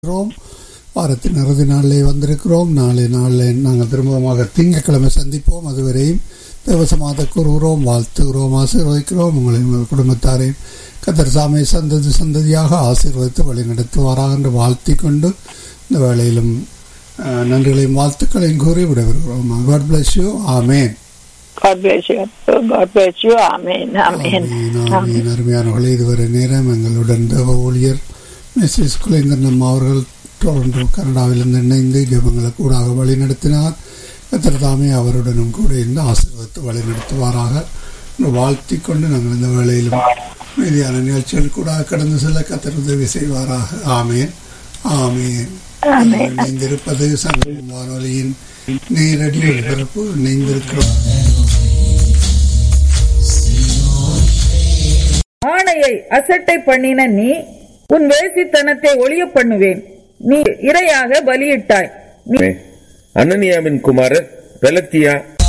இருக்கிறோம் வாரத்தின் இறுதி நாளிலே வந்திருக்கிறோம் நாளை நாளில் நாங்கள் திரும்பமாக திங்கட்கிழமை சந்திப்போம் அதுவரையும் தேவசமாத கூறுகிறோம் வாழ்த்துகிறோம் ஆசீர்வதிக்கிறோம் உங்களையும் உங்கள் குடும்பத்தாரையும் கத்தர் சாமி சந்ததி சந்ததியாக ஆசீர்வதித்து வழிநடத்துவாராக என்று வாழ்த்திக் கொண்டு இந்த வேளையிலும் அஹ், நன்றிகளையும் வாழ்த்துக்களையும் கூறி விடைபெறுகிறோம் God bless you amen God bless you. God bless you. Amen. Amen. ஆமீன், ஆமீன். அருமையானவர்களே இதுவரை நேரம் எங்களுடன் தேவ ஊழியர் மிஸ்ஸஸ் குலேந்திரன் அவர்கள் டொரண்டோ கனடாவிலிருந்து இணைந்து ஜெபங்களை கூடாக வழி நடத்தினார் கத்தர் தாமே அவருடனும் கூட இருந்து ஆசீர்வதித்து வழி நடத்துவாராக என்று வாழ்த்திக் கொண்டு நாங்கள் இந்த வேளையிலும் மீதியான நிகழ்ச்சிகள் கூட கடந்து செல்ல கத்தர் உதவி செய்வாராக ஆமேன் ஆமேன் இணைந்திருப்பது சங்கம் வானொலியின் நேரடி ஒளிபரப்பு இணைந்திருக்கிறோம் ஆணையை அசட்டை பண்ணின நீ உன் வேசித்தனத்தை ஒளிய பண்ணுவேன் நீ இரையாக பலியிட்டாய் நீ அனனியாவின் குமாரர் பெலத்தியா